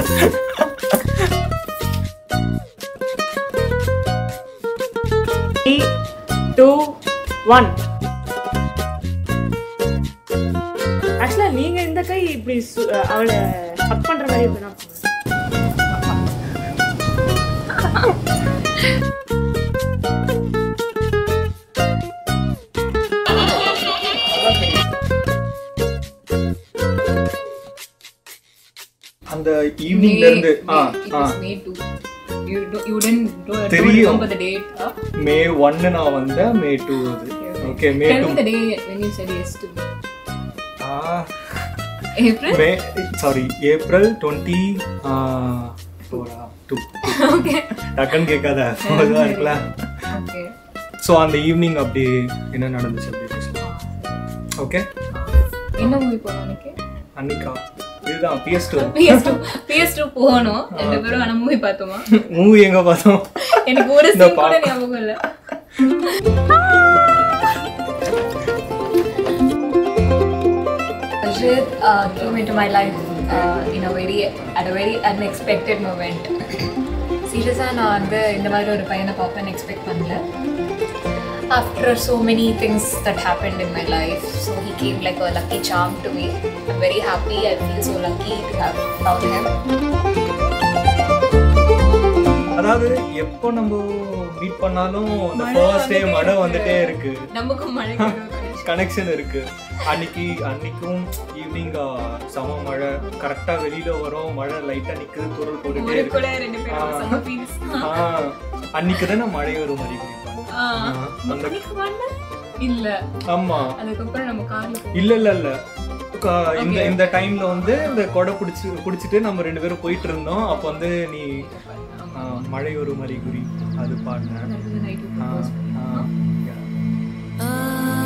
Three two one ஆக்சுவலாக நீங்கள் இந்த கை இப்படி சு- அவளை ஹக் பண்ணுற மாதிரி இப்படி அந்த ஈவினிங்ல இருந்து ஆ It ah was May 2. You, do, you didn't do, don't தெரியும். remember the date. Huh? மே ஒன்னு நான் வந்தேன் மே டூ அது okay May Tell to me the day when you said yes to me. April? May sorry April twenty ஃபோரா two okay. டக்குன்னு கேட்காத அதுதான் இருக்குல்ல Okay. ஸோ அந்த ஈவினிங் அப்படி என்ன நடந்துச்சு அப்படி பேசலாம் ஓகே என்ன மூவி போனோம் அன்னைக்கு அன்னிக்கா இதுதான் பிஎஸ் டூ PS2 PS2 போனோம் ரெண்டு பேரும் ஆனா மூவி பார்த்தோமா மூவி எங்க பார்த்தோம் எனக்கு ஒரு இந்த சீன் கூட பாப்பா. ஞாபகம் இல்ல Rajit uh, came into my life uh, in a very at a very unexpected moment. சீரியஸாக நான் வந்து இந்த மாதிரி ஒரு பையனை பார்ப்பேன்னு எக்ஸ்பெக்ட் பண்ணல after so many things that happened in my life so he came like a lucky charm to me I'm very happy I feel so lucky to have found him அதாவது எப்போ நம்ம மீட் பண்ணாலும் அந்த first day மழை வந்துட்டே இருக்கு நமக்கும் மழை கனெக்ஷன் இருக்கு அன்னைக்கு அன்னைக்கும் ஈவினிங் சம மழை கரெக்டா வெளியில வரோம் மழை லைட்டா நிக்குது துறல் போட்டுட்டே இருக்கு கூட ரெண்டு பேரும் செம்ம ஃபீல்ஸ் ஆ, அன்னைக்கு தானே மழை வரும் மாதிரி குடிப்பாங்க அந்த இல்ல ஆமா அதுக்கப்புறம் நம்ம கார்ல இல்ல இல்ல இல்ல க- இந்த இந்த டைம்ல வந்து இந்த கொடை பிடிச்சி பிடிச்சிட்டு நம்ம ரெண்டு பேரும் போயிட்டு இருந்தோம் அப்போ வந்து நீ ஆ, மழை ஒரு மாதிரி குறி அது பாடினேன் ஆ, ஆ, yeah.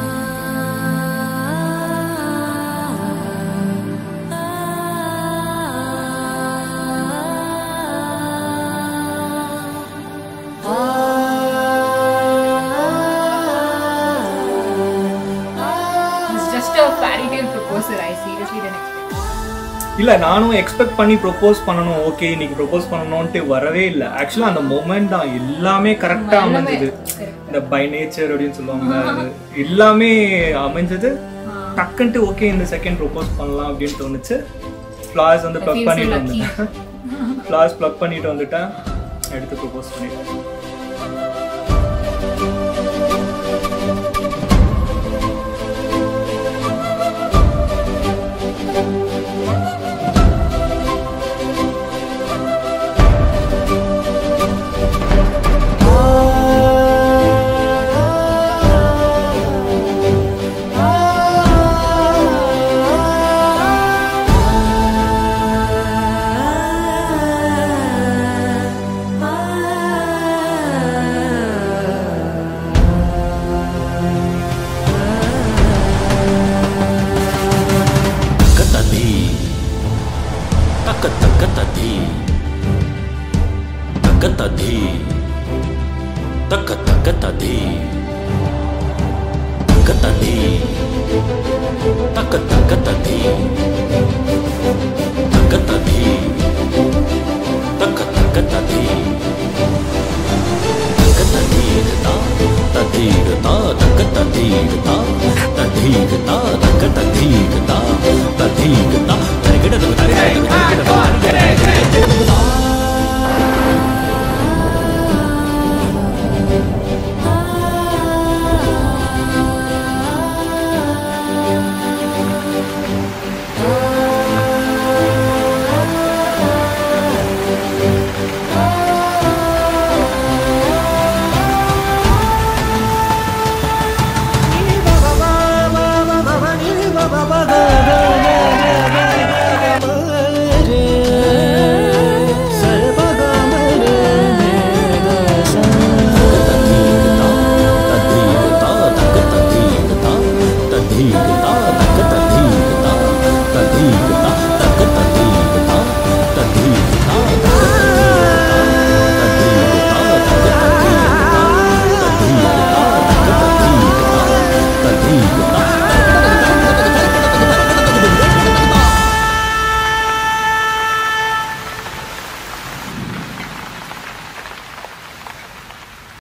It's just a fairy tale proposal. I seriously didn't expect. இல்ல நானும் எக்ஸ்பெக்ட் பண்ணி ப்ரொபோஸ் பண்ணணும் ஓகே இன்னைக்கு ப்ரொபோஸ் பண்ணணும்ட்டு வரவே இல்லை ஆக்சுவலா அந்த மொமெண்ட் தான் எல்லாமே கரெக்டா அமைஞ்சது இந்த பை நேச்சர் அப்படின்னு சொல்லுவாங்க அது எல்லாமே அமைஞ்சது டக்குன்ட்டு ஓகே இந்த செகண்ட் ப்ரொபோஸ் பண்ணலாம் அப்படின்னு தோணுச்சு ஃப்ளார்ஸ் வந்து ப்ளக் feel so பண்ணிட்டு lucky. வந்துட்டேன் ஃப்ளார்ஸ் ப்ளக் பண்ணிட்டு வந்துட்டேன் எடுத்து ப்ரொபோஸ் பண்ணிட்டேன் Takatadi. Takatakatadi. Takatadi. Takatakatadi. Takatadi. Takatakatadi.